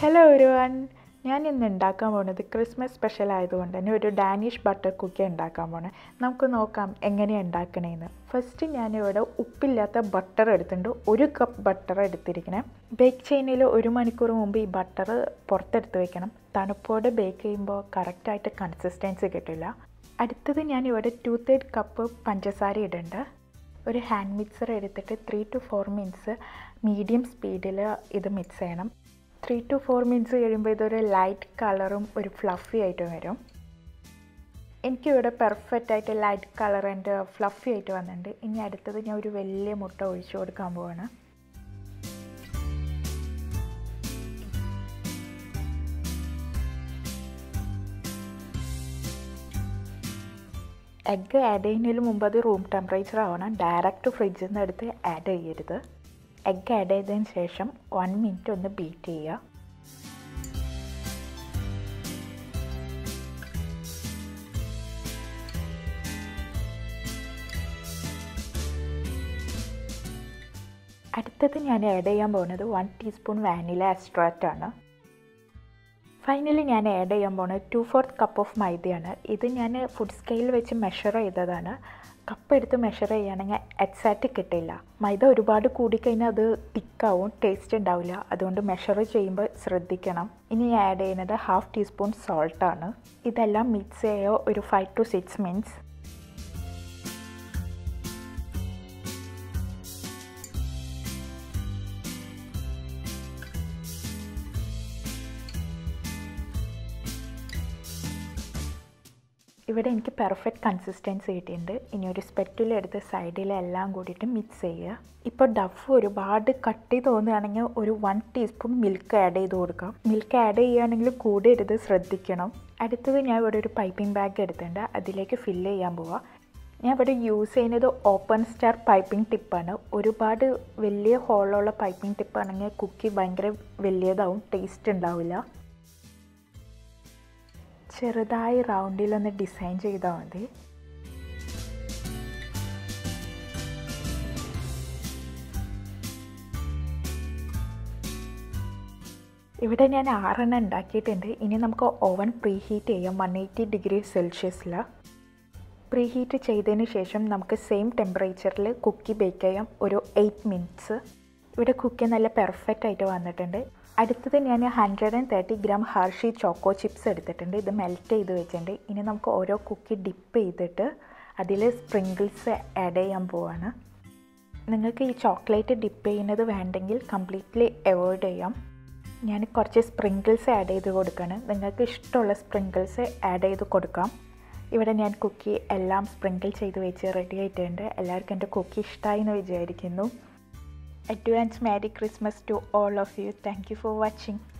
Hello ഒരു one ഞാൻ ഇന്ന് ഉണ്ടാക്കാൻ പോകുന്നത് ക്രിസ്മസ് സ്പെഷ്യൽ ആയതുകൊണ്ട് തന്നെ ഒരു ഡാനിഷ് ബട്ടർ കുക്കി ഉണ്ടാക്കാൻ പോണത് നമുക്ക് നോക്കാം എങ്ങനെയാണ് ഉണ്ടാക്കണേന്ന് ഫസ്റ്റ് ഞാനിവിടെ ഉപ്പില്ലാത്ത ബട്ടർ എടുത്തിട്ടുണ്ട് ഒരു കപ്പ് ബട്ടർ എടുത്തിരിക്കണം ബേക്ക് ചെയ്യുന്നതിൽ ഒരു മണിക്കൂർ മുമ്പ് ഈ ബട്ടർ പുറത്തെടുത്ത് വെക്കണം തണുപ്പോടെ ബേക്ക് ചെയ്യുമ്പോൾ കറക്റ്റായിട്ട് കൺസിസ്റ്റൻസി കിട്ടില്ല അടുത്തത് ഞാൻ ഇവിടെ ടു തേർഡ് കപ്പ് പഞ്ചസാര ഇടുന്നുണ്ട് ഒരു ഹാൻഡ് മിക്സർ എടുത്തിട്ട് three to four minutes medium സ്പീഡിൽ ഇത് മിക്സ് ചെയ്യണം ത്രീ ടു ഫോർ മിനിറ്റ്സ് കഴിയുമ്പോൾ ഇതൊരു ലൈറ്റ് കളറും ഒരു ഫ്ലഫി ആയിട്ട് വരും എനിക്കിവിടെ പെർഫെക്റ്റ് ആയിട്ട് ലൈറ്റ് കളർ ആൻഡ് ഫ്ലഫി ആയിട്ട് വന്നിട്ടുണ്ട് ഇനി അടുത്തത് ഞാൻ ഒരു വലിയ മുട്ട ഒഴിച്ചു കൊടുക്കാൻ പോവാണ് എഗ്ഗ് ആഡ് ചെയ്യുന്നതിന് മുമ്പ് അത് റൂം ടെമ്പറേച്ചർ ആവണം ഡയറക്റ്റ് ഫ്രിഡ്ജിൽ നിന്ന് എടുത്ത് ആഡ് ചെയ്യരുത് എഗ്ഗ് ആഡ് ചെയ്തതിന് ശേഷം വൺ മിനിറ്റ് ഒന്ന് ബീറ്റ് ചെയ്യുക അടുത്തത് ഞാൻ ആഡ് ചെയ്യാൻ പോകുന്നത് വൺ ടീസ്പൂൺ വാനില എക്സ്ട്രാക്റ്റ് ആണ് ഫൈനലി ഞാൻ ആഡ് ചെയ്യാൻ പോകുന്നത് ടു ഫോർത്ത് കപ്പ് ഓഫ് മൈദയാണ് ഇത് ഞാൻ ഫുഡ് സ്കെയിൽ വെച്ച് മെഷർ ചെയ്തതാണ് കപ്പ് എടുത്ത് മെഷർ ചെയ്യുകയാണെങ്കിൽ എക്സാക്റ്റ് കിട്ടില്ല മൈദ ഒരുപാട് കൂടിക്കഴിഞ്ഞാൽ അത് തിക്കാവും ടേസ്റ്റ് ഉണ്ടാവില്ല അതുകൊണ്ട് മെഷർ ചെയ്യുമ്പോൾ ശ്രദ്ധിക്കണം ഇനി ആഡ് ചെയ്യുന്നത് ഹാഫ് ടീസ്പൂൺ സോൾട്ടാണ് ഇതെല്ലാം മിക്സ് ചെയ്യുക ഒരു ഫൈവ് ടു സിക്സ് മിനിറ്റ്സ് ഇവിടെ എനിക്ക് പെർഫെക്റ്റ് കൺസിസ്റ്റൻസി കിട്ടിയിട്ടുണ്ട് ഇനി ഒരു സ്പെറ്റുലെടുത്ത് സൈഡിലെല്ലാം കൂടിയിട്ട് മിക്സ് ചെയ്യുക ഇപ്പോൾ ഡഫ് ഒരുപാട് കട്ടി തോന്നുകയാണെങ്കിൽ ഒരു വൺ ടീസ്പൂൺ മിൽക്ക് ആഡ് ചെയ്ത് കൊടുക്കാം മിൽക്ക് ആഡ് ചെയ്യുകയാണെങ്കിൽ കൂടരുത് ശ്രദ്ധിക്കണം അടുത്തത് ഞാൻ ഇവിടെ ഒരു പൈപ്പിംഗ് ബാഗ് എടുത്തിട്ടുണ്ട് അതിലേക്ക് ഫില്ല് ചെയ്യാൻ പോവാം ഞാൻ ഇവിടെ യൂസ് ചെയ്യുന്നത് ഓപ്പൺ സ്റ്റാർ പൈപ്പിംഗ് ടിപ്പാണ് ഒരുപാട് വലിയ ഹോളുള്ള പൈപ്പിംഗ് ടിപ്പാണെങ്കിൽ കുക്കി ഭയങ്കര വലിയതാവും ടേസ്റ്റ് ഉണ്ടാവില്ല ചെറുതായി റൗണ്ടിലൊന്ന് ഡിസൈൻ ചെയ്താൽ മതി ഇവിടെ ഞാൻ ആറെണ്ണം ഉണ്ടാക്കിയിട്ടുണ്ട് ഇനി നമുക്ക് ഓവൻ പ്രീ ഹീറ്റ് ചെയ്യാം വൺ എയ്റ്റി ഡിഗ്രി സെൽഷ്യസിൽ പ്രീ ഹീറ്റ് ചെയ്തതിന് ശേഷം നമുക്ക് സെയിം ടെമ്പറേച്ചറിൽ കുക്കി ബേക്ക് ചെയ്യാം ഒരു എയ്റ്റ് മിനിറ്റ്സ് ഇവിടെ കുക്കി നല്ല പെർഫെക്റ്റ് ആയിട്ട് വന്നിട്ടുണ്ട് അടുത്തത് ഞാൻ hundred and thirty gram Hershey choco chips എടുത്തിട്ടുണ്ട് ഇത് മെൽറ്റ് ചെയ്ത് വെച്ചിട്ടുണ്ട് ഇനി നമുക്ക് ഓരോ കുക്കി ഡിപ്പ് ചെയ്തിട്ട് അതിൽ സ്പ്രിങ്കിൾസ് ആഡ് ചെയ്യാൻ പോവാണ് നിങ്ങൾക്ക് ഈ ചോക്ലേറ്റ് ഡിപ്പ് ചെയ്യുന്നത് വേണ്ടെങ്കിൽ കംപ്ലീറ്റ്ലി അവോയ്ഡ് ചെയ്യാം ഞാൻ കുറച്ച് സ്പ്രിങ്കിൾസ് ആഡ് ചെയ്ത് കൊടുക്കുകയാണ് നിങ്ങൾക്ക് ഇഷ്ടമുള്ള സ്പ്രിങ്കിൾസ് ആഡ് ചെയ്ത് കൊടുക്കാം ഇവിടെ ഞാൻ കുക്കി എല്ലാം സ്പ്രിങ്കിൾ ചെയ്ത് വെച്ച് റെഡി ആയിട്ടുണ്ട് എല്ലാവർക്കും എൻ്റെ കുക്കി ഇഷ്ടമായി എന്ന് വിചാരിക്കുന്നു Advance Merry Christmas to all of you. Thank you for watching.